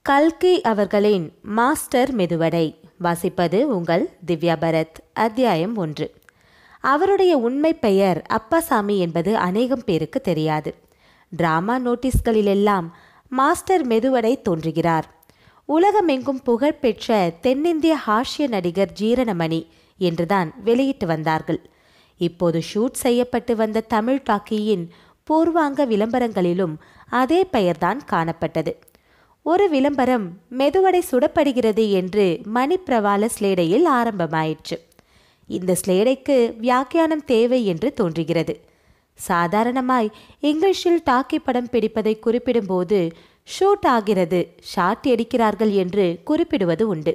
கல்கி அவர்களின் மாஸ்டர் மெதுவடை வாசிப்பது உங்கள் திவ்யா பரத் அத்தியாயம் ஒன்று அவருடைய உண்மை பெயர் அப்பாசாமி என்பது அநேகம் பேருக்கு தெரியாது டிராமா நோட்டீஸ்களிலெல்லாம் மாஸ்டர் மெதுவடை தோன்றுகிறார் உலகமெங்கும் புகழ்பெற்ற தென்னிந்திய ஹாஸ்ய நடிகர் ஜீரணமணி என்றுதான் வெளியிட்டு வந்தார்கள் இப்போது ஷூட் செய்யப்பட்டு வந்த தமிழ் டாக்கியின் பூர்வாங்க விளம்பரங்களிலும் அதே பெயர்தான் காணப்பட்டது ஒரு விளம்பரம் மெதுவடை சுடப்படுகிறது என்று மணிப்பிரவாள ஸ்லேடையில் ஆரம்பமாயிற்று இந்த ஸ்லேடைக்கு வியாக்கியானம் தேவை என்று தோன்றுகிறது சாதாரணமாய் இங்கிலீஷில் டாக்கி படம் பிடிப்பதை குறிப்பிடும்போது ஷூட் ஆகிறது ஷாட் எடுக்கிறார்கள் என்று குறிப்பிடுவது உண்டு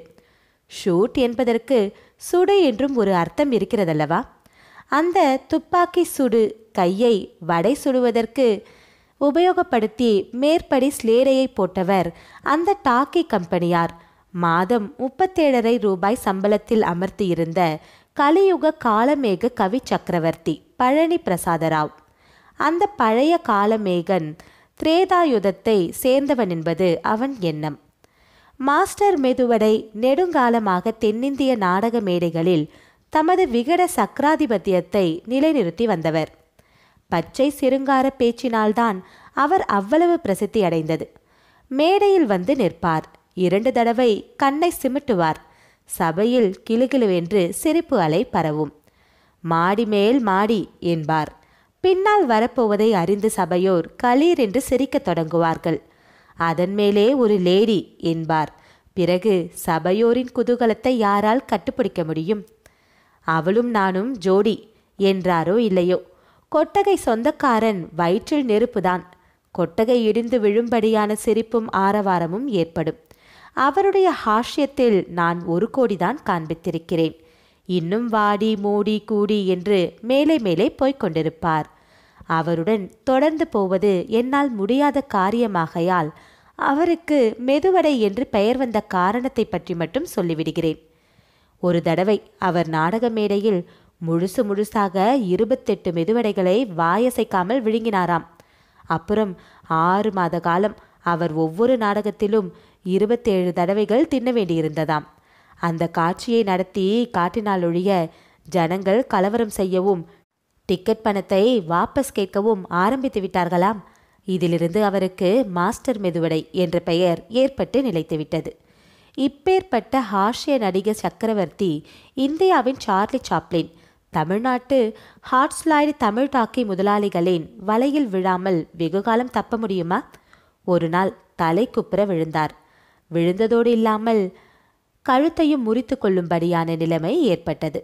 ஷூட் என்பதற்கு சுடு என்றும் ஒரு அர்த்தம் இருக்கிறதல்லவா அந்த துப்பாக்கி சுடு கையை வடை சுடுவதற்கு உபயோகப்படுத்தி மேற்படி ஸ்லேடையை போட்டவர் அந்த டாக்கி கம்பெனியார் மாதம் முப்பத்தேழரை ரூபாய் சம்பளத்தில் அமர்த்தியிருந்த கலியுக காலமேக கவி சக்கரவர்த்தி பழனி பிரசாதராவ் அந்த பழைய காலமேகன் திரேதாயுதத்தை சேர்ந்தவன் என்பது அவன் எண்ணம் மாஸ்டர் மெதுவடை நெடுங்காலமாக தென்னிந்திய நாடக மேடைகளில் தமது விகட சக்கராதிபத்தியத்தை நிலைநிறுத்தி வந்தவர் பச்சை சிருங்கார பேச்சினால்தான் அவர் அவ்வளவு பிரசித்தி அடைந்தது மேடையில் வந்து நிற்பார் இரண்டு தடவை கண்ணை சிமிட்டுவார் சபையில் கிளுகிளுவென்று சிரிப்பு அலை பரவும் மாடி மேல் மாடி என்பார் பின்னால் வரப்போவதை அறிந்து சபையோர் களீர் என்று சிரிக்கத் தொடங்குவார்கள் அதன் மேலே ஒரு லேடி என்பார் பிறகு சபையோரின் குதூகலத்தை யாரால் கட்டுப்பிடிக்க முடியும் அவளும் நானும் ஜோடி என்றாரோ இல்லையோ கொட்டகை சொந்தக்காரன் வயிற்றில் நெருப்புதான் கொட்டகை இடிந்து விழும்படியான சிரிப்பும் ஆரவாரமும் ஏற்படும் அவருடைய ஹாஷ்யத்தில் நான் ஒரு கோடிதான் காண்பித்திருக்கிறேன் இன்னும் வாடி மூடி கூடி என்று மேலே மேலே போய்க் கொண்டிருப்பார் அவருடன் தொடர்ந்து போவது என்னால் முடியாத காரியமாகையால் அவருக்கு மெதுவடை என்று பெயர் வந்த காரணத்தை பற்றி மட்டும் சொல்லிவிடுகிறேன் ஒரு தடவை அவர் நாடக மேடையில் முழுசு முழுசாக இருபத்தெட்டு மெதுவடைகளை வாயசைக்காமல் விழுங்கினாராம் அப்புறம் ஆறு மாத காலம் அவர் ஒவ்வொரு நாடகத்திலும் இருபத்தேழு தடவைகள் தின்ன வேண்டியிருந்ததாம் அந்த காட்சியை நடத்தி காட்டினால் ஒழிய ஜனங்கள் கலவரம் செய்யவும் டிக்கெட் பணத்தை வாபஸ் கேட்கவும் ஆரம்பித்து விட்டார்களாம் இதிலிருந்து அவருக்கு மாஸ்டர் மெதுவடை என்ற பெயர் ஏற்பட்டு நிலைத்துவிட்டது இப்பேற்பட்ட ஹாஷ்ய நடிகர் சக்கரவர்த்தி இந்தியாவின் சார்லி சாப்ளின் தமிழ்நாட்டு ஹாட்ஸ்லாய்டு தமிழ் டாக்கி முதலாளிகளின் வலையில் விழாமல் வெகுகாலம் தப்ப முடியுமா ஒரு நாள் தலை குப்புற விழுந்தார் விழுந்ததோடு இல்லாமல் கழுத்தையும் முறித்து கொள்ளும்படியான நிலைமை ஏற்பட்டது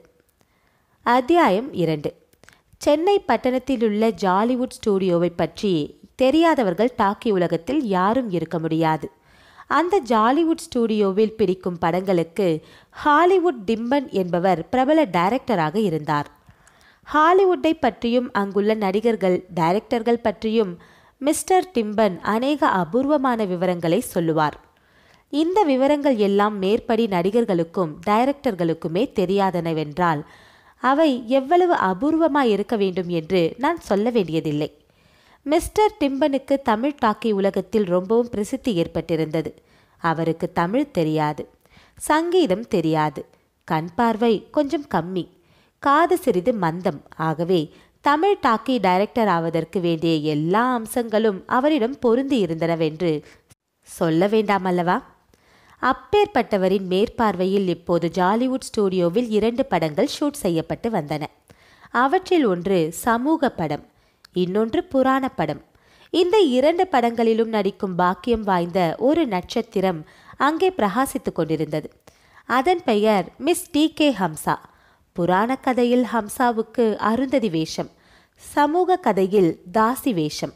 அத்தியாயம் இரண்டு சென்னை பட்டணத்திலுள்ள ஜாலிவுட் ஸ்டூடியோவை பற்றி தெரியாதவர்கள் டாக்கி உலகத்தில் யாரும் இருக்க முடியாது அந்த ஜாலிவுட் ஸ்டூடியோவில் பிடிக்கும் படங்களுக்கு ஹாலிவுட் டிம்பன் என்பவர் பிரபல டைரக்டராக இருந்தார் ஹாலிவுட்டை பற்றியும் அங்குள்ள நடிகர்கள் டைரக்டர்கள் பற்றியும் மிஸ்டர் டிம்பன் அநேக அபூர்வமான விவரங்களை சொல்லுவார் இந்த விவரங்கள் எல்லாம் மேற்படி நடிகர்களுக்கும் டைரக்டர்களுக்குமே தெரியாதனவென்றால் அவை எவ்வளவு அபூர்வமாய் இருக்க வேண்டும் என்று நான் சொல்ல வேண்டியதில்லை மிஸ்டர் டிம்பனுக்கு தமிழ் டாக்கி உலகத்தில் ரொம்பவும் பிரசித்தி ஏற்பட்டிருந்தது அவருக்கு தமிழ் தெரியாது சங்கீதம் தெரியாது கண் பார்வை கொஞ்சம் கம்மி காது சிறிது மந்தம் ஆகவே தமிழ் டாக்கி டைரக்டர் ஆவதற்கு வேண்டிய எல்லா அம்சங்களும் அவரிடம் பொருந்தி இருந்தனவென்று சொல்ல வேண்டாமல்லவா அப்பேற்பட்டவரின் மேற்பார்வையில் இப்போது ஜாலிவுட் ஸ்டூடியோவில் இரண்டு படங்கள் ஷூட் செய்யப்பட்டு வந்தன அவற்றில் ஒன்று சமூக படம் இன்னொன்று புராண படம் இந்த இரண்டு படங்களிலும் நடிக்கும் பாக்கியம் வாய்ந்த ஒரு நட்சத்திரம் அங்கே பிரகாசித்துக் கொண்டிருந்தது அதன் பெயர் மிஸ் டி கே ஹம்சா புராண கதையில் ஹம்சாவுக்கு அருந்ததி வேஷம் சமூக கதையில் தாசி வேஷம்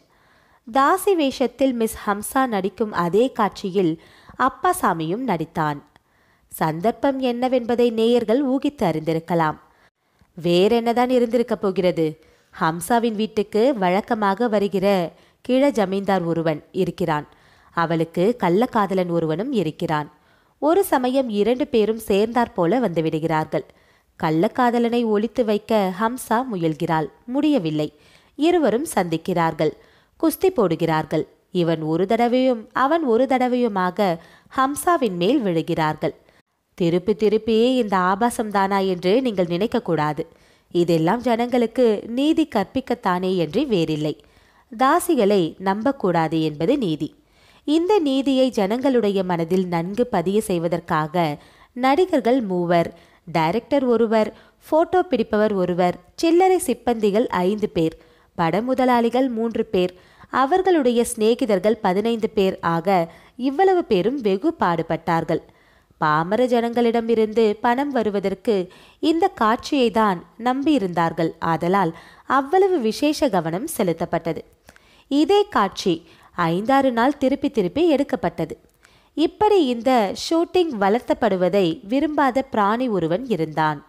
தாசி வேஷத்தில் மிஸ் ஹம்சா நடிக்கும் அதே காட்சியில் அப்பாசாமியும் நடித்தான் சந்தர்ப்பம் என்னவென்பதை நேயர்கள் ஊகித்து அறிந்திருக்கலாம் வேறென்னதான் இருந்திருக்கப் போகிறது ஹம்சாவின் வீட்டுக்கு வழக்கமாக வருகிற கிழ ஜமீன்தார் ஒருவன் இருக்கிறான் அவளுக்கு கள்ளக்காதலன் ஒருவனும் இருக்கிறான் ஒரு சமயம் இரண்டு பேரும் சேர்ந்தாற் போல வந்துவிடுகிறார்கள் கள்ளக்காதலனை ஒழித்து வைக்க ஹம்சா முயல்கிறாள் முடியவில்லை இருவரும் சந்திக்கிறார்கள் குஸ்தி போடுகிறார்கள் இவன் ஒரு தடவையும் அவன் ஒரு தடவையுமாக ஹம்சாவின் மேல் விழுகிறார்கள் திருப்பி திருப்பி இந்த ஆபாசம்தானா என்று நீங்கள் நினைக்கக்கூடாது இதெல்லாம் ஜனங்களுக்கு நீதி கற்பிக்கத்தானே என்று வேறில்லை தாசிகளை நம்பக்கூடாது என்பது நீதி இந்த நீதியை ஜனங்களுடைய மனதில் நன்கு பதிய செய்வதற்காக நடிகர்கள் மூவர் டைரக்டர் ஒருவர் போட்டோ பிடிப்பவர் ஒருவர் சில்லறை சிப்பந்திகள் ஐந்து பேர் பட முதலாளிகள் மூன்று பேர் அவர்களுடைய சிநேகிதர்கள் பதினைந்து பேர் ஆக இவ்வளவு பேரும் வெகு பாடுபட்டார்கள் பாமர ஜனங்களிடமிருந்து பணம் வருவதற்கு இந்த காட்சியை தான் நம்பியிருந்தார்கள் ஆதலால் அவ்வளவு விசேஷ கவனம் செலுத்தப்பட்டது இதே காட்சி ஐந்தாறு நாள் திருப்பி திருப்பி எடுக்கப்பட்டது இப்படி இந்த ஷூட்டிங் வளர்த்தப்படுவதை விரும்பாத பிராணி ஒருவன் இருந்தான்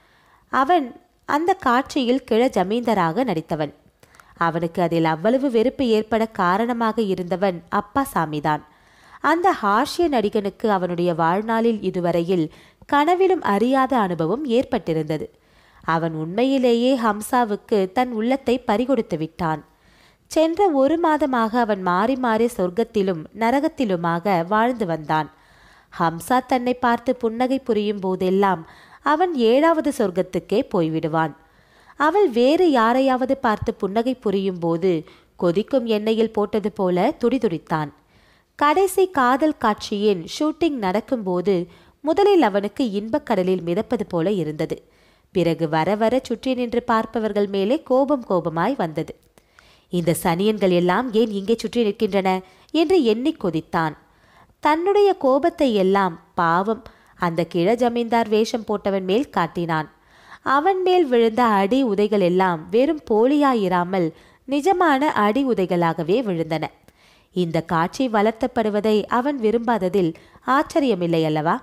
அவன் அந்த காட்சியில் கிழ ஜமீன்தராக நடித்தவன் அவனுக்கு அதில் அவ்வளவு வெறுப்பு ஏற்பட காரணமாக இருந்தவன் அப்பாசாமிதான் அந்த ஹாஷ்ய நடிகனுக்கு அவனுடைய வாழ்நாளில் இதுவரையில் கனவிலும் அறியாத அனுபவம் ஏற்பட்டிருந்தது அவன் உண்மையிலேயே ஹம்சாவுக்கு தன் உள்ளத்தை பறிகொடுத்து விட்டான் சென்ற ஒரு மாதமாக அவன் மாறி மாறி சொர்க்கத்திலும் நரகத்திலுமாக வாழ்ந்து வந்தான் ஹம்சா தன்னை பார்த்து புன்னகை புரியும் போதெல்லாம் அவன் ஏழாவது சொர்க்கத்துக்கே போய்விடுவான் அவள் வேறு யாரையாவது பார்த்து புன்னகை புரியும் போது கொதிக்கும் எண்ணெயில் போட்டது போல துடிதுடித்தான் கடைசி காதல் காட்சியின் ஷூட்டிங் நடக்கும்போது முதலில் அவனுக்கு இன்பக் கடலில் மிதப்பது போல இருந்தது பிறகு வர வர சுற்றி நின்று பார்ப்பவர்கள் மேலே கோபம் கோபமாய் வந்தது இந்த சனியன்கள் எல்லாம் ஏன் இங்கே சுற்றி நிற்கின்றன என்று எண்ணிக் கொதித்தான் தன்னுடைய கோபத்தை எல்லாம் பாவம் அந்த கிழ ஜமீன்தார் வேஷம் போட்டவன் மேல் காட்டினான் அவன் மேல் விழுந்த அடி உதைகள் எல்லாம் வெறும் போலியாயிராமல் நிஜமான அடி உதைகளாகவே விழுந்தன இந்த காட்சி வளர்த்தப்படுவதை அவன் விரும்பாததில் ஆச்சரியமில்லை அல்லவா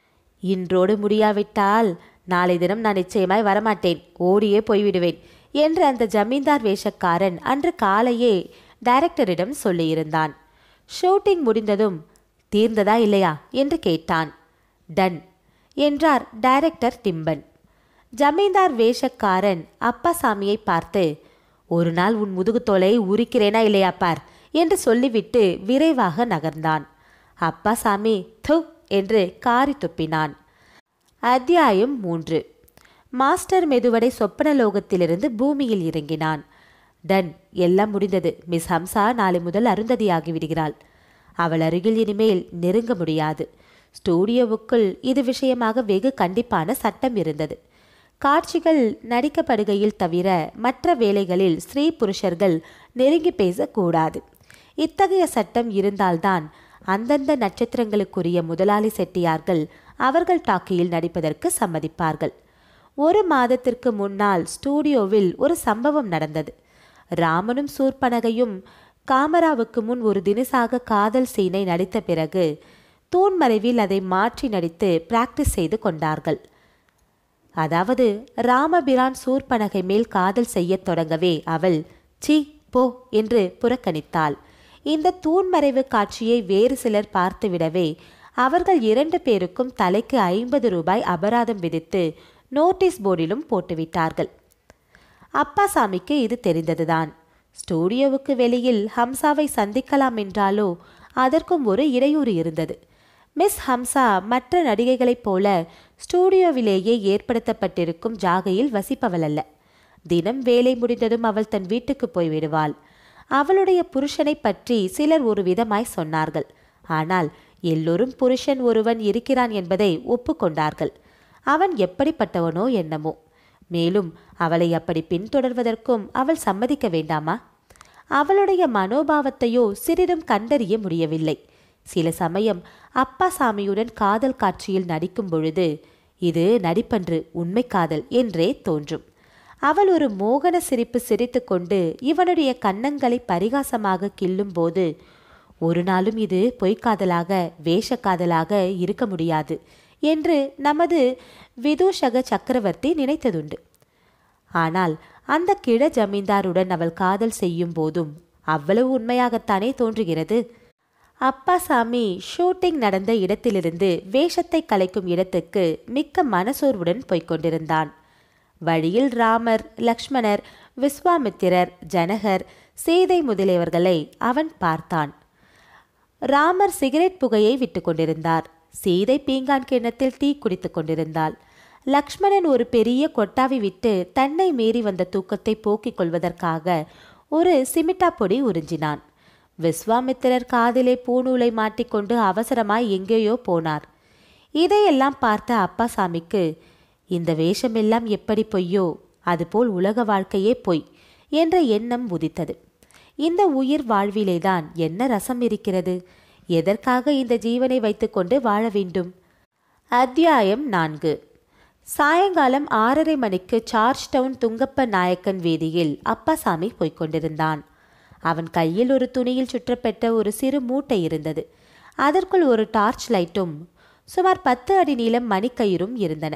இன்றோடு முடியாவிட்டால் நாளை தினம் நான் நிச்சயமாய் வரமாட்டேன் ஓடியே போய்விடுவேன் என்று அந்த ஜமீன்தார் வேஷக்காரன் அன்று காலையே டைரக்டரிடம் சொல்லியிருந்தான் ஷூட்டிங் முடிந்ததும் தீர்ந்ததா இல்லையா என்று கேட்டான் டன் என்றார் டைரக்டர் டிம்பன் ஜமீன்தார் வேஷக்காரன் அப்பாசாமியை பார்த்து ஒரு நாள் உன் முதுகுத்தோலை உரிக்கிறேனா இல்லையா பார் என்று சொல்லிவிட்டு விரைவாக நகர்ந்தான் அப்பாசாமி து என்று காரி துப்பினான் அத்தியாயம் மூன்று மாஸ்டர் மெதுவடை சொப்பனலோகத்திலிருந்து பூமியில் இறங்கினான் டன் எல்லாம் முடிந்தது மிஸ் ஹம்சா நாளை முதல் அருந்ததியாகி விடுகிறாள் அவள் அருகில் இனிமேல் நெருங்க முடியாது ஸ்டூடியோவுக்குள் இது விஷயமாக வெகு கண்டிப்பான சட்டம் இருந்தது காட்சிகள் நடிக்கப்படுகையில் தவிர மற்ற வேளைகளில் ஸ்திரீ புருஷர்கள் நெருங்கி பேசக்கூடாது இத்தகைய சட்டம் இருந்தால்தான் அந்தந்த நட்சத்திரங்களுக்குரிய முதலாளி செட்டியார்கள் அவர்கள் டாக்கியில் நடிப்பதற்கு சம்மதிப்பார்கள் ஒரு மாதத்திற்கு முன்னால் ஸ்டூடியோவில் ஒரு சம்பவம் நடந்தது ராமனும் சூர்பனகையும் காமராவுக்கு முன் ஒரு தினசாக காதல் சீனை நடித்த பிறகு தூண்மறைவில் அதை மாற்றி நடித்து பிராக்டிஸ் செய்து கொண்டார்கள் அதாவது ராமபிரான் சூர்பனகை மேல் காதல் செய்யத் தொடங்கவே அவள் சி போ என்று புறக்கணித்தாள் இந்த தூண்மறைவு காட்சியை வேறு சிலர் பார்த்துவிடவே அவர்கள் இரண்டு பேருக்கும் தலைக்கு ஐம்பது ரூபாய் அபராதம் விதித்து நோட்டீஸ் போர்டிலும் போட்டுவிட்டார்கள் அப்பாசாமிக்கு இது தெரிந்ததுதான் ஸ்டூடியோவுக்கு வெளியில் ஹம்சாவை சந்திக்கலாம் என்றாலோ அதற்கும் ஒரு இடையூறு இருந்தது மிஸ் ஹம்சா மற்ற நடிகைகளைப் போல ஸ்டூடியோவிலேயே ஏற்படுத்தப்பட்டிருக்கும் ஜாகையில் வசிப்பவள் அல்ல தினம் வேலை முடிந்ததும் அவள் தன் வீட்டுக்கு போய்விடுவாள் அவளுடைய புருஷனை பற்றி சிலர் ஒரு விதமாய் சொன்னார்கள் ஆனால் எல்லோரும் புருஷன் ஒருவன் இருக்கிறான் என்பதை ஒப்புக்கொண்டார்கள் அவன் எப்படிப்பட்டவனோ என்னமோ மேலும் அவளை அப்படி பின்தொடர்வதற்கும் அவள் சம்மதிக்க வேண்டாமா அவளுடைய மனோபாவத்தையோ சிறிதும் கண்டறிய முடியவில்லை சில சமயம் அப்பாசாமியுடன் காதல் காட்சியில் நடிக்கும் பொழுது இது நடிப்பன்று உண்மை காதல் என்றே தோன்றும் அவள் ஒரு மோகன சிரிப்பு சிரித்துக்கொண்டு இவனுடைய கன்னங்களை பரிகாசமாக கிள்ளும்போது ஒரு நாளும் இது பொய்க்காதலாக வேஷக்காதலாக இருக்க முடியாது என்று நமது விதூஷக சக்கரவர்த்தி நினைத்ததுண்டு ஆனால் அந்த கிழ ஜமீன்தாருடன் அவள் காதல் செய்யும் போதும் அவ்வளவு உண்மையாகத்தானே தோன்றுகிறது அப்பாசாமி ஷூட்டிங் நடந்த இடத்திலிருந்து வேஷத்தை கலைக்கும் இடத்துக்கு மிக்க மனசோர்வுடன் போய்க் கொண்டிருந்தான் வழியில் ராமர் லக்ஷ்மணர் விஸ்வாமித்திரர் ஜனகர் சீதை முதலியவர்களை அவன் பார்த்தான் ராமர் சிகரெட் புகையை விட்டு கொண்டிருந்தார் சீதை பீங்கான் கிண்ணத்தில் டீ குடித்துக் கொண்டிருந்தாள் லக்ஷ்மணன் ஒரு பெரிய கொட்டாவி விட்டு தன்னை மீறி வந்த தூக்கத்தை போக்கிக் கொள்வதற்காக ஒரு சிமிட்டா பொடி உறிஞ்சினான் விஸ்வாமித்திரர் காதிலே பூநூலை மாட்டிக்கொண்டு அவசரமாய் எங்கேயோ போனார் இதையெல்லாம் பார்த்த அப்பாசாமிக்கு இந்த வேஷமெல்லாம் எப்படி பொய்யோ அதுபோல் உலக வாழ்க்கையே பொய் என்ற எண்ணம் உதித்தது இந்த உயிர் வாழ்விலேதான் என்ன ரசம் இருக்கிறது எதற்காக இந்த ஜீவனை வைத்துக்கொண்டு வாழ வேண்டும் அத்தியாயம் நான்கு சாயங்காலம் ஆறரை மணிக்கு சார்ஜ் டவுன் துங்கப்ப நாயக்கன் வீதியில் அப்பாசாமி போய்க் கொண்டிருந்தான் அவன் கையில் ஒரு துணியில் சுற்றப்பட்ட ஒரு சிறு மூட்டை இருந்தது அதற்குள் ஒரு டார்ச் லைட்டும் சுமார் பத்து அடி நீளம் மணிக்கயிறும் இருந்தன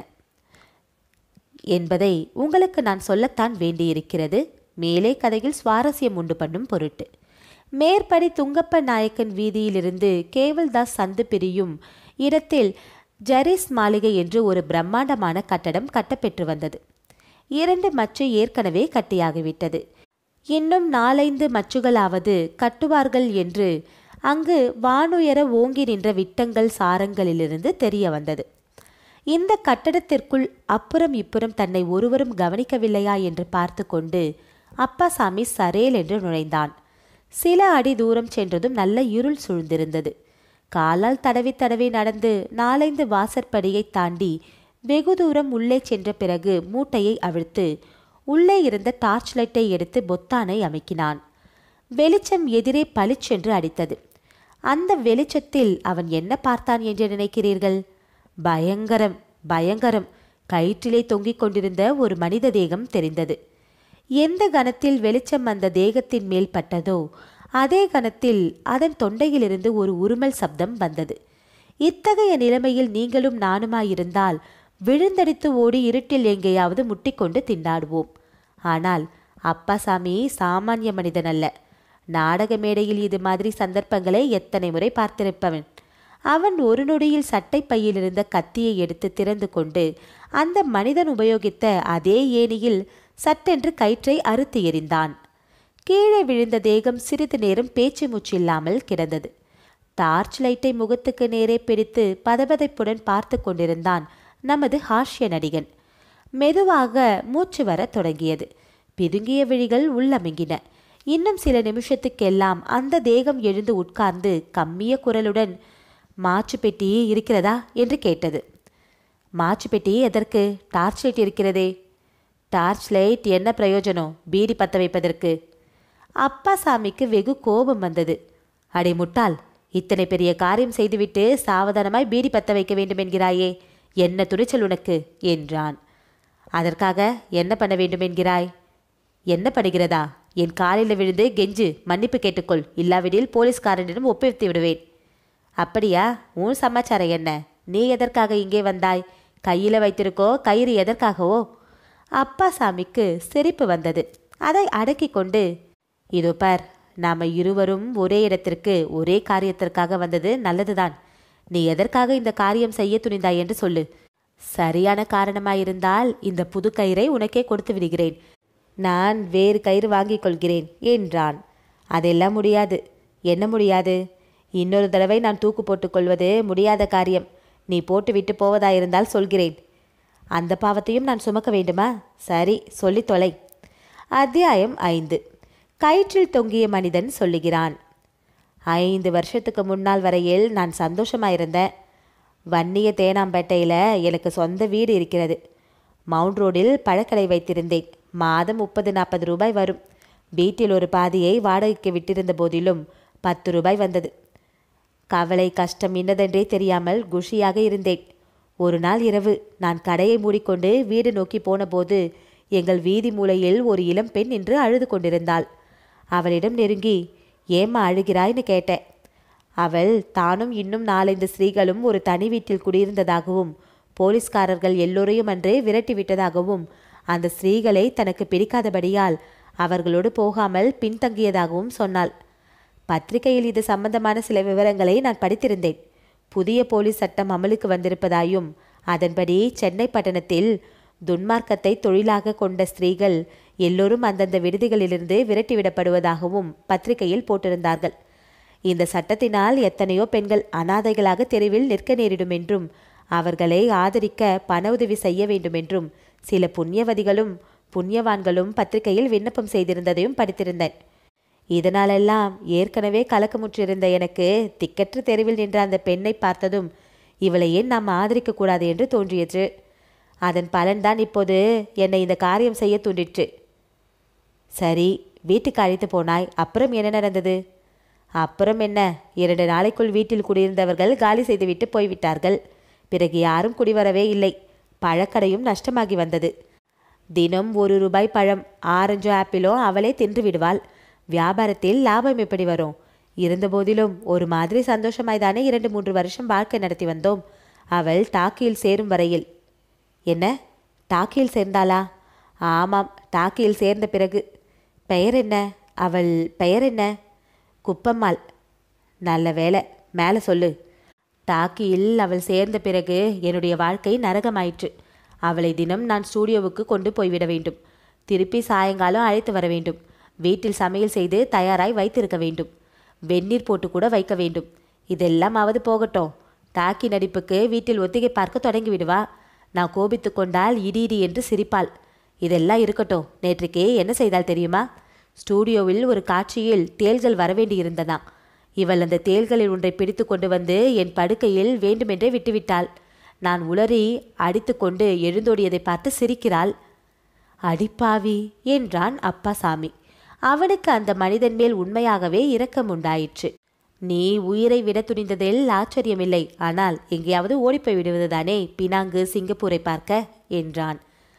என்பதை உங்களுக்கு நான் சொல்லத்தான் வேண்டியிருக்கிறது மேலே கதையில் சுவாரஸ்யம் உண்டு பண்ணும் பொருட்டு மேற்படி துங்கப்ப நாயக்கன் வீதியிலிருந்து கேவல்தாஸ் சந்து பிரியும் இடத்தில் ஜரிஸ் மாளிகை என்று ஒரு பிரம்மாண்டமான கட்டடம் கட்டப்பெற்று வந்தது இரண்டு மச்சு ஏற்கனவே கட்டியாகிவிட்டது இன்னும் நாலைந்து மச்சுகளாவது கட்டுவார்கள் என்று அங்கு வானுயர ஓங்கி நின்ற விட்டங்கள் சாரங்களிலிருந்து தெரிய வந்தது இந்த கட்டடத்திற்குள் அப்புறம் இப்புறம் தன்னை ஒருவரும் கவனிக்கவில்லையா என்று பார்த்து கொண்டு அப்பாசாமி சரேல் என்று நுழைந்தான் சில அடி தூரம் சென்றதும் நல்ல இருள் சூழ்ந்திருந்தது காலால் தடவி தடவி நடந்து நாலைந்து வாசற்படியை தாண்டி வெகு தூரம் உள்ளே சென்ற பிறகு மூட்டையை அவிழ்த்து உள்ளே இருந்த டார்ச் லைட்டை எடுத்து பொத்தானை அமைக்கினான் வெளிச்சம் எதிரே பளிச்சென்று அடித்தது அந்த வெளிச்சத்தில் அவன் என்ன பார்த்தான் என்று நினைக்கிறீர்கள் பயங்கரம் பயங்கரம் கயிற்றிலே தொங்கிக் கொண்டிருந்த ஒரு மனித தேகம் தெரிந்தது எந்த கணத்தில் வெளிச்சம் அந்த தேகத்தின் மேல் பட்டதோ அதே கணத்தில் அதன் தொண்டையிலிருந்து ஒரு உருமல் சப்தம் வந்தது இத்தகைய நிலைமையில் நீங்களும் நானுமாயிருந்தால் விழுந்தடித்து ஓடி இருட்டில் எங்கேயாவது முட்டிக்கொண்டு திண்டாடுவோம் ஆனால் அப்பாசாமி சாமானிய மனிதன் அல்ல நாடக மேடையில் இது மாதிரி சந்தர்ப்பங்களை எத்தனை முறை பார்த்திருப்பவன் அவன் ஒரு நொடியில் சட்டை பையில் இருந்த கத்தியை எடுத்து திறந்து கொண்டு அந்த மனிதன் உபயோகித்த அதே ஏணியில் சட்டென்று கயிற்றை அறுத்து எறிந்தான் கீழே விழுந்த தேகம் சிறிது நேரம் பேச்சு மூச்சில்லாமல் கிடந்தது டார்ச் லைட்டை முகத்துக்கு நேரே பிடித்து பதபதைப்புடன் பார்த்து கொண்டிருந்தான் நமது ஹாஷ்ய நடிகன் மெதுவாக மூச்சு வரத் தொடங்கியது பிதுங்கிய விழிகள் உள்ளமிங்கின இன்னும் சில நிமிஷத்துக்கெல்லாம் அந்த தேகம் எழுந்து உட்கார்ந்து கம்மிய குரலுடன் மாச்சு பெட்டி இருக்கிறதா என்று கேட்டது மாச்சு பெட்டி எதற்கு டார்ச் லைட் இருக்கிறதே டார்ச் லைட் என்ன பிரயோஜனம் பீடி பத்த வைப்பதற்கு அப்பாசாமிக்கு வெகு கோபம் வந்தது அடே முட்டாள் இத்தனை பெரிய காரியம் செய்துவிட்டு சாவதானமாய் பீடி பத்த வைக்க வேண்டும் என்கிறாயே என்ன துணிச்சல் உனக்கு என்றான் அதற்காக என்ன பண்ண வேண்டும் என்கிறாய் என்ன பண்ணுகிறதா என் காலில் விழுந்து கெஞ்சு மன்னிப்பு கேட்டுக்கொள் இல்லாவிடில் போலீஸ்காரனிடம் ஒப்புவித்து விடுவேன் அப்படியா உன் சமாச்சாரம் என்ன நீ எதற்காக இங்கே வந்தாய் கையில வைத்திருக்கோ கயிறு எதற்காகவோ அப்பாசாமிக்கு சிரிப்பு வந்தது அதை அடக்கி கொண்டு இதோ பார் நாம இருவரும் ஒரே இடத்திற்கு ஒரே காரியத்திற்காக வந்தது நல்லதுதான் நீ எதற்காக இந்த காரியம் செய்ய துணிந்தாய் என்று சொல்லு சரியான காரணமாயிருந்தால் இந்த புது கயிறை உனக்கே கொடுத்து விடுகிறேன் நான் வேறு கயிறு வாங்கிக் கொள்கிறேன் என்றான் அதெல்லாம் முடியாது என்ன முடியாது இன்னொரு தடவை நான் தூக்கு போட்டுக் கொள்வது முடியாத காரியம் நீ போட்டுவிட்டு போவதாயிருந்தால் சொல்கிறேன் அந்த பாவத்தையும் நான் சுமக்க வேண்டுமா சரி சொல்லித் தொலை அத்தியாயம் ஐந்து கயிற்றில் தொங்கிய மனிதன் சொல்லுகிறான் ஐந்து வருஷத்துக்கு முன்னால் வரையில் நான் சந்தோஷமாயிருந்தேன் வன்னிய தேனாம்பேட்டையில் எனக்கு சொந்த வீடு இருக்கிறது மவுண்ட் ரோடில் பழக்கடை வைத்திருந்தேன் மாதம் முப்பது நாற்பது ரூபாய் வரும் வீட்டில் ஒரு பாதியை வாடகைக்கு விட்டிருந்த போதிலும் பத்து ரூபாய் வந்தது கவலை கஷ்டம் இன்னதென்றே தெரியாமல் குஷியாக இருந்தேன் ஒரு நாள் இரவு நான் கடையை மூடிக்கொண்டு வீடு நோக்கி போனபோது எங்கள் வீதி மூலையில் ஒரு இளம் பெண் நின்று அழுது கொண்டிருந்தாள் அவளிடம் நெருங்கி ஏம்மா அழுகிறாய்னு கேட்டேன் அவள் தானும் இன்னும் நாலைந்து ஸ்திரீகளும் ஒரு தனி வீட்டில் குடியிருந்ததாகவும் போலீஸ்காரர்கள் எல்லோரையும் அன்றே விரட்டி விட்டதாகவும் அந்த ஸ்திரீகளை தனக்கு பிடிக்காதபடியால் அவர்களோடு போகாமல் பின்தங்கியதாகவும் சொன்னாள் பத்திரிகையில் இது சம்பந்தமான சில விவரங்களை நான் படித்திருந்தேன் புதிய போலீஸ் சட்டம் அமலுக்கு வந்திருப்பதாயும் அதன்படி சென்னை பட்டணத்தில் துன்மார்க்கத்தை தொழிலாக கொண்ட ஸ்திரீகள் எல்லோரும் அந்தந்த விடுதிகளிலிருந்து விரட்டிவிடப்படுவதாகவும் பத்திரிகையில் போட்டிருந்தார்கள் இந்த சட்டத்தினால் எத்தனையோ பெண்கள் அனாதைகளாக தெருவில் நிற்க நேரிடும் என்றும் அவர்களை ஆதரிக்க பண உதவி செய்ய வேண்டும் என்றும் சில புண்ணியவதிகளும் புண்ணியவான்களும் பத்திரிகையில் விண்ணப்பம் செய்திருந்ததையும் படித்திருந்தேன் இதனாலெல்லாம் ஏற்கனவே கலக்கமுற்றிருந்த எனக்கு திக்கற்ற தெருவில் நின்ற அந்த பெண்ணை பார்த்ததும் இவளை ஏன் நாம் ஆதரிக்கக்கூடாது என்று தோன்றியது அதன் பலன்தான் இப்போது என்னை இந்த காரியம் செய்ய தூண்டிற்று சரி வீட்டுக்கு அழைத்து போனாய் அப்புறம் என்ன நடந்தது அப்புறம் என்ன இரண்டு நாளைக்குள் வீட்டில் குடியிருந்தவர்கள் காலி செய்துவிட்டு போய்விட்டார்கள் பிறகு யாரும் குடிவரவே இல்லை பழக்கடையும் நஷ்டமாகி வந்தது தினம் ஒரு ரூபாய் பழம் ஆரஞ்சோ ஆப்பிளோ அவளே தின்று விடுவாள் வியாபாரத்தில் லாபம் எப்படி வரும் இருந்தபோதிலும் ஒரு மாதிரி சந்தோஷமாய்தானே இரண்டு மூன்று வருஷம் வாழ்க்கை நடத்தி வந்தோம் அவள் டாக்கியில் சேரும் வரையில் என்ன டாக்கியில் சேர்ந்தாளா ஆமாம் டாக்கியில் சேர்ந்த பிறகு பெயர் என்ன அவள் பெயர் என்ன குப்பம்மாள் நல்ல வேலை மேலே சொல்லு டாக்கியில் அவள் சேர்ந்த பிறகு என்னுடைய வாழ்க்கை நரகமாயிற்று அவளை தினம் நான் ஸ்டூடியோவுக்கு கொண்டு போய்விட வேண்டும் திருப்பி சாயங்காலம் அழைத்து வர வேண்டும் வீட்டில் சமையல் செய்து தயாராய் வைத்திருக்க வேண்டும் வெந்நீர் போட்டு கூட வைக்க வேண்டும் இதெல்லாம் ஆவது போகட்டும் டாக்கி நடிப்புக்கு வீட்டில் ஒத்திகை பார்க்க தொடங்கி விடுவா நான் கோபித்து கொண்டால் இடி இடி என்று சிரிப்பாள் இதெல்லாம் இருக்கட்டும் நேற்றுக்கே என்ன செய்தால் தெரியுமா ஸ்டூடியோவில் ஒரு காட்சியில் தேள்கள் வரவேண்டியிருந்ததாம் இவள் அந்த தேள்களில் ஒன்றை பிடித்து கொண்டு வந்து என் படுக்கையில் வேண்டுமென்றே விட்டுவிட்டாள் நான் உளறி அடித்துக்கொண்டு எழுந்தோடியதை பார்த்து சிரிக்கிறாள் அடிப்பாவி என்றான் அப்பாசாமி அவனுக்கு அந்த மனிதன் மேல் உண்மையாகவே இரக்கம் உண்டாயிற்று நீ உயிரை விட துணிந்ததில் ஆச்சரியமில்லை ஆனால் எங்கேயாவது ஓடிப்போய் விடுவதுதானே பினாங்கு சிங்கப்பூரை பார்க்க என்றான்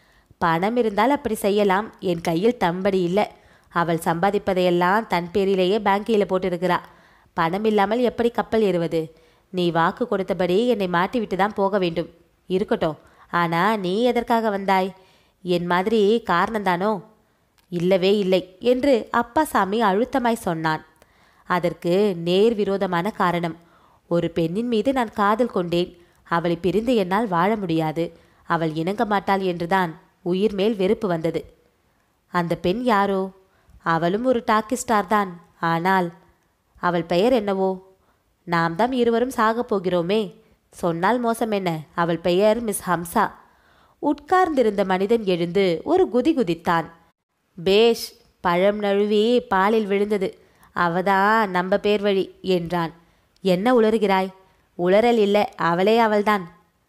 பணம் இருந்தால் அப்படி செய்யலாம் என் கையில் தம்படி இல்லை அவள் சம்பாதிப்பதையெல்லாம் தன் பேரிலேயே பேங்கில் போட்டிருக்கிறா பணம் இல்லாமல் எப்படி கப்பல் ஏறுவது நீ வாக்கு கொடுத்தபடி என்னை மாட்டிவிட்டு தான் போக வேண்டும் இருக்கட்டும் ஆனா நீ எதற்காக வந்தாய் என் மாதிரி காரணம்தானோ இல்லவே இல்லை என்று அப்பாசாமி அழுத்தமாய் சொன்னான் அதற்கு நேர் விரோதமான காரணம் ஒரு பெண்ணின் மீது நான் காதல் கொண்டேன் அவளை பிரிந்து என்னால் வாழ முடியாது அவள் இணங்க மாட்டாள் என்றுதான் உயிர் மேல் வெறுப்பு வந்தது அந்த பெண் யாரோ அவளும் ஒரு டாக்கி ஸ்டார் தான் ஆனால் அவள் பெயர் என்னவோ நாம் தான் இருவரும் சாகப் போகிறோமே சொன்னால் மோசம் என்ன அவள் பெயர் மிஸ் ஹம்சா உட்கார்ந்திருந்த மனிதன் எழுந்து ஒரு குதி குதித்தான் பேஷ் பழம் நழுவி பாலில் விழுந்தது அவதான் நம்ம பேர் வழி என்றான் என்ன உளறுகிறாய் உளறல் இல்லை அவளே அவள்தான்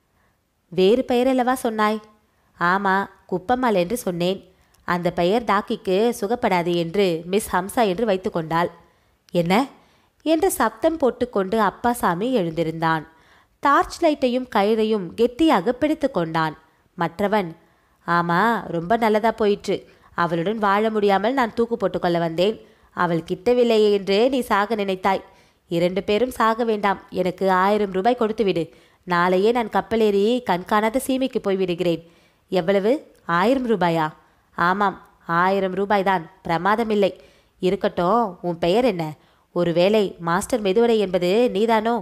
வேறு பெயர் அல்லவா சொன்னாய் ஆமா குப்பம்மாள் என்று சொன்னேன் அந்த பெயர் டாக்கிக்கு சுகப்படாது என்று மிஸ் ஹம்சா என்று வைத்துக்கொண்டாள் என்ன என்று சப்தம் போட்டுக்கொண்டு அப்பாசாமி எழுந்திருந்தான் டார்ச் லைட்டையும் கயிறையும் கெட்டியாக பிடித்து கொண்டான் மற்றவன் ஆமா ரொம்ப நல்லதா போயிற்று அவளுடன் வாழ முடியாமல் நான் தூக்கு போட்டுக்கொள்ள வந்தேன் அவள் கிட்டவில்லையே என்று நீ சாக நினைத்தாய் இரண்டு பேரும் சாக வேண்டாம் எனக்கு ஆயிரம் ரூபாய் கொடுத்து விடு நாளையே நான் கப்பலேறி கண்காணாத சீமைக்கு போய் விடுகிறேன் எவ்வளவு ஆயிரம் ரூபாயா ஆமாம் ஆயிரம் ரூபாய்தான் பிரமாதமில்லை இருக்கட்டும் உன் பெயர் என்ன ஒருவேளை மாஸ்டர் மெதுவடை என்பது நீதானோ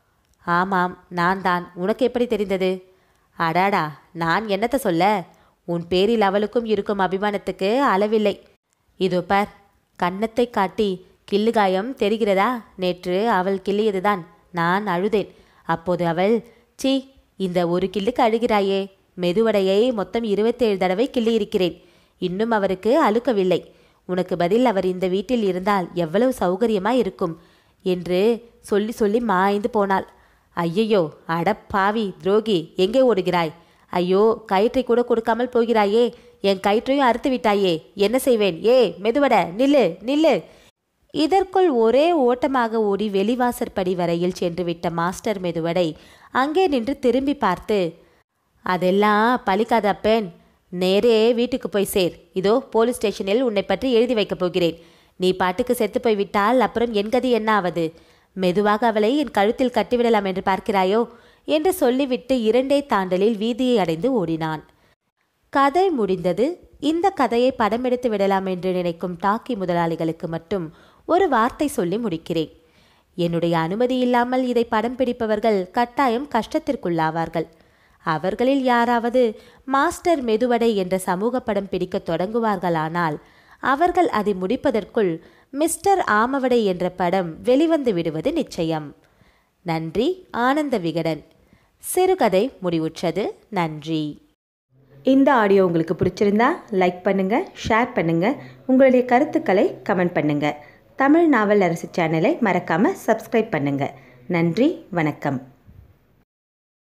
ஆமாம் நான் தான் உனக்கு எப்படி தெரிந்தது அடாடா நான் என்னத்த சொல்ல உன் பேரில் அவளுக்கும் இருக்கும் அபிமானத்துக்கு அளவில்லை இதோ பார் கன்னத்தை காட்டி கிள்ளுகாயம் தெரிகிறதா நேற்று அவள் கிள்ளியதுதான் நான் அழுதேன் அப்போது அவள் சீ இந்த ஒரு கிள்ளுக்கு அழுகிறாயே மெதுவடையை மொத்தம் இருபத்தேழு தடவை கிள்ளியிருக்கிறேன் இன்னும் அவருக்கு அழுக்கவில்லை உனக்கு பதில் அவர் இந்த வீட்டில் இருந்தால் எவ்வளவு சௌகரியமா இருக்கும் என்று சொல்லி சொல்லி மாய்ந்து போனாள் ஐயையோ அடப்பாவி துரோகி எங்கே ஓடுகிறாய் ஐயோ கயிற்றை கூட கொடுக்காமல் போகிறாயே என் கயிற்றையும் அறுத்து விட்டாயே என்ன செய்வேன் ஏ மெதுவட நில்லு நில்லு இதற்குள் ஒரே ஓட்டமாக ஓடி வெளிவாசற்படி வரையில் சென்று விட்ட மாஸ்டர் மெதுவடை அங்கே நின்று திரும்பி பார்த்து அதெல்லாம் பலிக்காத அப்பேன் நேரே வீட்டுக்கு போய் சேர் இதோ போலீஸ் ஸ்டேஷனில் உன்னை பற்றி எழுதி வைக்கப் போகிறேன் நீ பாட்டுக்கு செத்து போய் விட்டால் அப்புறம் என் கதி என்ன ஆவது மெதுவாக அவளை என் கழுத்தில் கட்டிவிடலாம் என்று பார்க்கிறாயோ என்று சொல்லிவிட்டு இரண்டே தாண்டலில் வீதியை அடைந்து ஓடினான் கதை முடிந்தது இந்த கதையை படமெடுத்து விடலாம் என்று நினைக்கும் டாக்கி முதலாளிகளுக்கு மட்டும் ஒரு வார்த்தை சொல்லி முடிக்கிறேன் என்னுடைய அனுமதி இல்லாமல் இதை படம் பிடிப்பவர்கள் கட்டாயம் கஷ்டத்திற்குள்ளாவார்கள் அவர்களில் யாராவது மாஸ்டர் மெதுவடை என்ற சமூக படம் பிடிக்க தொடங்குவார்களானால் அவர்கள் அதை முடிப்பதற்குள் மிஸ்டர் ஆமவடை என்ற படம் வெளிவந்து விடுவது நிச்சயம் நன்றி ஆனந்த விகடன் சிறுகதை முடிவுற்றது நன்றி இந்த ஆடியோ உங்களுக்கு பிடிச்சிருந்தா லைக் பண்ணுங்கள் ஷேர் பண்ணுங்கள் உங்களுடைய கருத்துக்களை கமெண்ட் பண்ணுங்கள் தமிழ் நாவல் அரசு சேனலை மறக்காமல் சப்ஸ்கிரைப் பண்ணுங்கள் நன்றி வணக்கம்